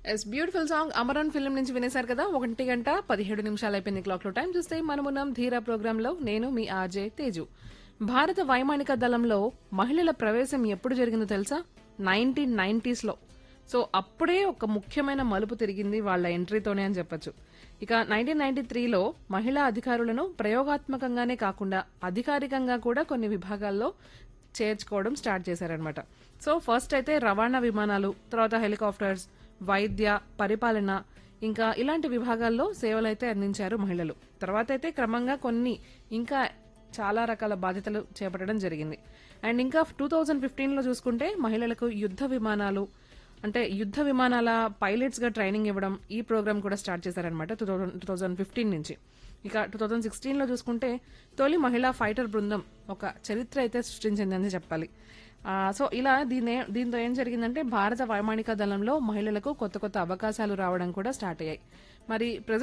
yes beautiful song Amaran film నుంచి వినేశారు కదా ఒకటి గంట పదిహేడు నిమిషాలు అయిపోయింది క్లాక్ లో టైం చూస్తే మనమున్నాం ధీరా ప్రోగ్రామ్ లో నేను మీ ఆర్జే తేజు భారత వైమానిక దళంలో మహిళల ప్రవేశం ఎప్పుడు జరిగిందో తెలుసా నైన్టీన్ నైన్టీస్ లో సో అప్పుడే ఒక ముఖ్యమైన మలుపు తిరిగింది వాళ్ళ ఎంట్రీతోనే అని చెప్పొచ్చు ఇక నైన్టీన్ నైన్టీ త్రీలో మహిళా అధికారులను ప్రయోగాత్మకంగానే కాకుండా అధికారికంగా కూడా కొన్ని విభాగాల్లో చేర్చుకోవడం స్టార్ట్ చేశారనమాట సో ఫస్ట్ అయితే రవాణా విమానాలు తర్వాత హెలికాప్టర్స్ వైద్య పరిపాలన ఇంకా ఇలాంటి విభాగాల్లో సేవలు అయితే అందించారు మహిళలు తర్వాత అయితే క్రమంగా కొన్ని ఇంకా చాలా రకాల బాధ్యతలు చేపట్టడం జరిగింది అండ్ ఇంకా టూ థౌజండ్ ఫిఫ్టీన్లో చూసుకుంటే మహిళలకు యుద్ధ విమానాలు అంటే యుద్ధ విమానాల పైలట్స్ గా ట్రైనింగ్ ఇవ్వడం ఈ ప్రోగ్రామ్ కూడా స్టార్ట్ చేశారనమాట two thousand two thousand fifteen నుంచి ఇక టూ థౌజండ్ సిక్స్టీన్ లో చూసుకుంటే తొలి మహిళా ఫైటర్ బృందం ఒక చరిత్ర అయితే సృష్టించిందని చెప్పాలి ఆ, సో ఇలా దీని దీంతో ఏం జరిగిందంటే భారత వైమానిక దళంలో మహిళలకు కొత్త కొత్త అవకాశాలు రావడం కూడా స్టార్ట్ అయ్యాయి మరి